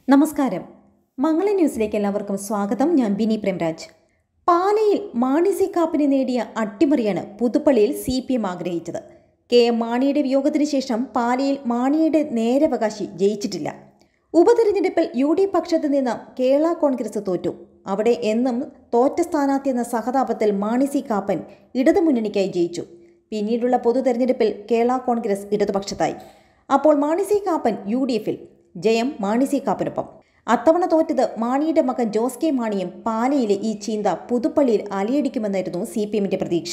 നമസ്കാരം മംഗള ന്യൂസിലേക്ക് എല്ലാവർക്കും സ്വാഗതം ഞാൻ ബിനി പ്രേംരാജ് പാലയിൽ മാണി സി കാപ്പിന് നേടിയ അട്ടിമറിയാണ് പുതുപ്പള്ളിയിൽ സി പി എം ആഗ്രഹിച്ചത് കെ എം മാണിയുടെ വിയോഗത്തിന് ശേഷം പാലയിൽ മാണിയുടെ നേരവകാശി ജയിച്ചിട്ടില്ല ഉപതെരഞ്ഞെടുപ്പിൽ യു ഡി പക്ഷത്ത് നിന്ന് കേരള കോൺഗ്രസ് തോറ്റു അവിടെ എന്നും തോറ്റ സ്ഥാനാർത്ഥി എന്ന സഹതാപത്തിൽ മാണി സി കാപ്പൻ ഇടതുമുന്നണിക്കായി ജയിച്ചു പിന്നീടുള്ള പൊതു തെരഞ്ഞെടുപ്പിൽ കേരള കോൺഗ്രസ് ഇടതുപക്ഷത്തായി അപ്പോൾ Mani C Kappan U D എഫിൽ ജയം മാണി സി കാപ്പനൊപ്പം അത്തവണ തോറ്റത് മാണിയുടെ മകൻ ജോസ് കെ മാണിയും പാലയിലെ ഈ ചീന്ത പുതുപ്പള്ളിയിൽ അലയടിക്കുമെന്നായിരുന്നു സി പി എമ്മിന്റെ പ്രതീക്ഷ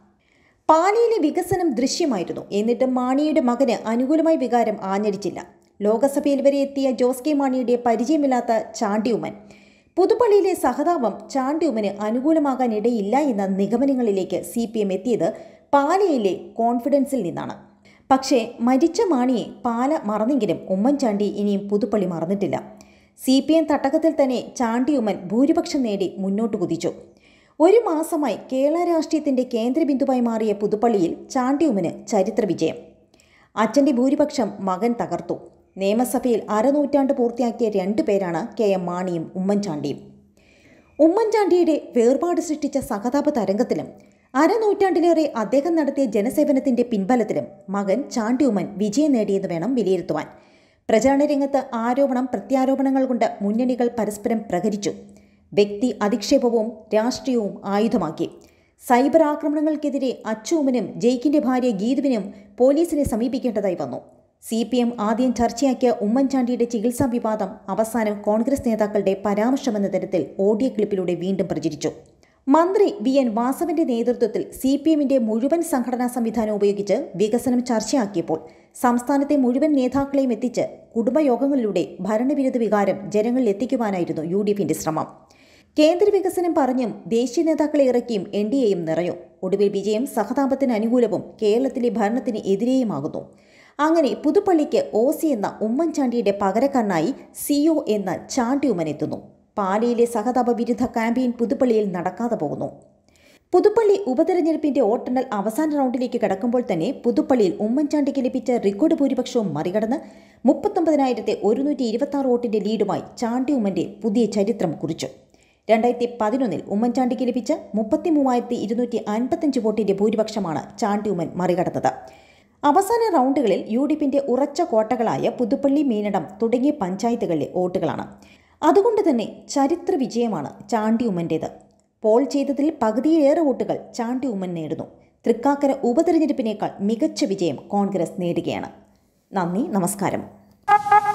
പാലയിലെ വികസനം ദൃശ്യമായിരുന്നു എന്നിട്ടും മാണിയുടെ മകന് അനുകൂലമായ വികാരം ആഞ്ഞടിച്ചില്ല ലോകസഭയിൽ വരെ എത്തിയ ജോസ് കെ മാണിയുടെ പരിചയമില്ലാത്ത ചാണ്ടിയുമ്മൻ പുതുപ്പള്ളിയിലെ സഹതാപം ചാണ്ടിയുമ്മന് അനുകൂലമാകാൻ ഇടയില്ല എന്ന നിഗമനങ്ങളിലേക്ക് സി പി എം എത്തിയത് പാലയിലെ കോൺഫിഡൻസിൽ നിന്നാണ് പക്ഷേ മരിച്ച മാണിയെ പാല മറന്നെങ്കിലും ഉമ്മൻചാണ്ടി ഇനിയും പുതുപ്പള്ളി മറന്നിട്ടില്ല സി പി എം തട്ടകത്തിൽ തന്നെ ചാണ്ടിയുമ്മൻ ഭൂരിപക്ഷം നേടി മുന്നോട്ട് കുതിച്ചു ഒരു മാസമായി കേരള രാഷ്ട്രീയത്തിന്റെ കേന്ദ്രബിന്ദുവായി മാറിയ പുതുപ്പള്ളിയിൽ ചാണ്ടിയുമ്മന് ചരിത്ര വിജയം അച്ഛന്റെ ഭൂരിപക്ഷം മകൻ തകർത്തു നിയമസഭയിൽ അരനൂറ്റാണ്ട് പൂർത്തിയാക്കിയ രണ്ടു പേരാണ് കെ എം മാണിയും ഉമ്മൻചാണ്ടിയും ഉമ്മൻചാണ്ടിയുടെ വേർപാട് സൃഷ്ടിച്ച സഹതാപ തരംഗത്തിലും അരനൂറ്റാണ്ടിലേറെ അദ്ദേഹം നടത്തിയ ജനസേവനത്തിന്റെ പിൻബലത്തിലും മകൻ ചാണ്ടിയുമ്മൻ വിജയം നേടിയെന്ന് വേണം വിലയിരുത്തുവാൻ പ്രചാരണ രംഗത്ത് ആരോപണം പ്രത്യാരോപണങ്ങൾ കൊണ്ട് മുന്നണികൾ പരസ്പരം പ്രഹരിച്ചു വ്യക്തി അധിക്ഷേപവും രാഷ്ട്രീയവും ആയുധമാക്കി സൈബർ ആക്രമണങ്ങൾക്കെതിരെ അച്ചൂമനും ജയിക്കിന്റെ ഭാര്യ ഗീതുവിനും പോലീസിനെ സമീപിക്കേണ്ടതായി വന്നു സി പി എം ആദ്യം ചർച്ചയാക്കിയ ഉമ്മൻചാണ്ടിയുടെ ചികിത്സാ വിവാദം അവസാനം കോൺഗ്രസ് നേതാക്കളുടെ പരാമർശമെന്ന തരത്തിൽ ഓഡിയോ ക്ലിപ്പിലൂടെ വീണ്ടും പ്രചരിച്ചു മന്ത്രി വി എൻ വാസവന്റെ നേതൃത്വത്തിൽ സി പി എമ്മിന്റെ മുഴുവൻ സംഘടനാ സംവിധാനം ഉപയോഗിച്ച് വികസനം ചർച്ചയാക്കിയപ്പോൾ സംസ്ഥാനത്തെ മുഴുവൻ നേതാക്കളെയും എത്തിച്ച് കുടുംബയോഗങ്ങളിലൂടെ ഭരണവിരുദ്ധ വികാരം ജനങ്ങളിൽ എത്തിക്കുവാനായിരുന്നു യു ഡി എഫിന്റെ ശ്രമം കേന്ദ്ര വികസനം പറഞ്ഞും ദേശീയ നേതാക്കളെ ഇറക്കിയും എൻ ഡി എയും നിറയും ഒടുവിൽ വിജയം സഹതാപത്തിന് അനുകൂലവും കേരളത്തിലെ ഭരണത്തിന് എതിരെയുമാകുന്നു അങ്ങനെ പുതുപ്പള്ളിക്ക് ഒ സി എന്ന ഉമ്മൻചാണ്ടിയുടെ പകരക്കാരനായി സിഒ എന്ന ചാണ്ടിയുമ്മൻ എത്തുന്നു പാലയിലെ സഹതാപ വിരുദ്ധ ക്യാമ്പയിൻ പുതുപ്പള്ളിയിൽ നടക്കാതെ പോകുന്നു പുതുപ്പള്ളി ഉപതെരഞ്ഞെടുപ്പിന്റെ വോട്ടെണ്ണൽ അവസാന റൗണ്ടിലേക്ക് കടക്കുമ്പോൾ തന്നെ പുതുപ്പള്ളിയിൽ ഉമ്മൻചാണ്ടിക്ക് ലഭിച്ച റെക്കോർഡ് ഭൂരിപക്ഷവും മറികടന്ന് മുപ്പത്തൊമ്പതിനായിരത്തി ഒരുന്നൂറ്റി ഇരുപത്തി ആറ് വോട്ടിന്റെ ലീഡുമായി ചാണ്ടി ഉമ്മന്റെ പുതിയ ചരിത്രം കുറിച്ചു രണ്ടായിരത്തി പതിനൊന്നിൽ ഉമ്മൻചാണ്ടിക്ക് ലഭിച്ച മുപ്പത്തി മൂവായിരത്തി ഇരുന്നൂറ്റി അൻപത്തഞ്ച് വോട്ടിന്റെ ഭൂരിപക്ഷമാണ് ചാണ്ടി ഉമ്മൻ മറികടന്നത് അവസാന റൗണ്ടുകളിൽ യു ഡി എഫിന്റെ ഉറച്ച കോട്ടകളായ പുതുപ്പള്ളി മീനടം തുടങ്ങിയ പഞ്ചായത്തുകളിലെ വോട്ടുകളാണ് അതുകൊണ്ട് തന്നെ ചരിത്ര വിജയമാണ് ചാണ്ടി ഉമ്മൻ്റേത് പോൾ ചെയ്തതിൽ പകുതിയിലേറെ വോട്ടുകൾ ചാണ്ടി ഉമ്മൻ നേടുന്നു തൃക്കാക്കര ഉപതെരഞ്ഞെടുപ്പിനേക്കാൾ മികച്ച വിജയം കോൺഗ്രസ് നേടുകയാണ് നന്ദി നമസ്കാരം